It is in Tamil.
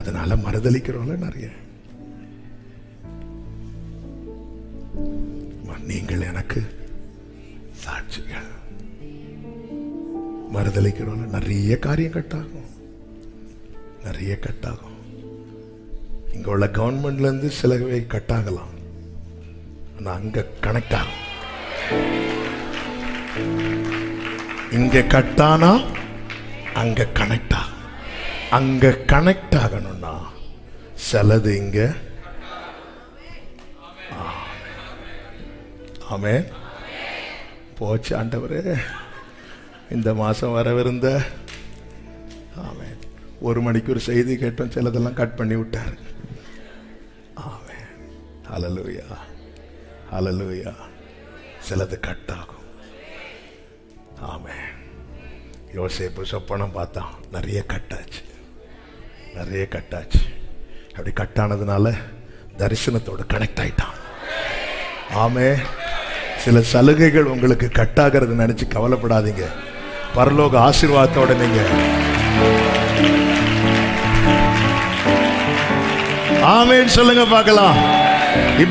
அதனால மறுதளிக்கிறோம்ல நிறைய நீங்கள் எனக்கு சாட்சிகள் மறுதளிக்கிறோம்ல நிறைய காரியம் கட்டாகும் நிறைய கட்டாகும் இங்க உள்ள கவர்மெண்ட்ல இருந்து சிலவை கட்டாகலாம் ஆனா அங்க கனெக்ட் ஆகும் இங்க கட்டானா அங்க கனெக்ட் ஆகும் அங்க கனெக்ட் ஆகணும்னா சிலது இங்க ஆமே போச்சு ஆண்டவரே இந்த மாசம் வரவிருந்த ஆமே ஒரு மணிக்கு ஒரு செய்தி கேட்டோம் சிலதெல்லாம் கட் பண்ணி விட்டாரு ஆமே ஹalleluya ஹalleluya சிலது கட் ஆகும் ஆமே யோசேப்பு சொப்பனம் பார்த்தான் நிறைய கட்டாச்சு நிறைய கட்டாச்சு அப்படி கட்டானதுனால தரிசனத்தோட கனெக்ட் ஆயிட்டான் ஆமே சில சலுகைகள் உங்களுக்கு கட்டாகிறது நினைச்சு கவலைப்படாதீங்க பரலோக ஆசீர்வாதத்தோட நீங்க ஆமேன்னு சொல்லுங்க பார்க்கலாம்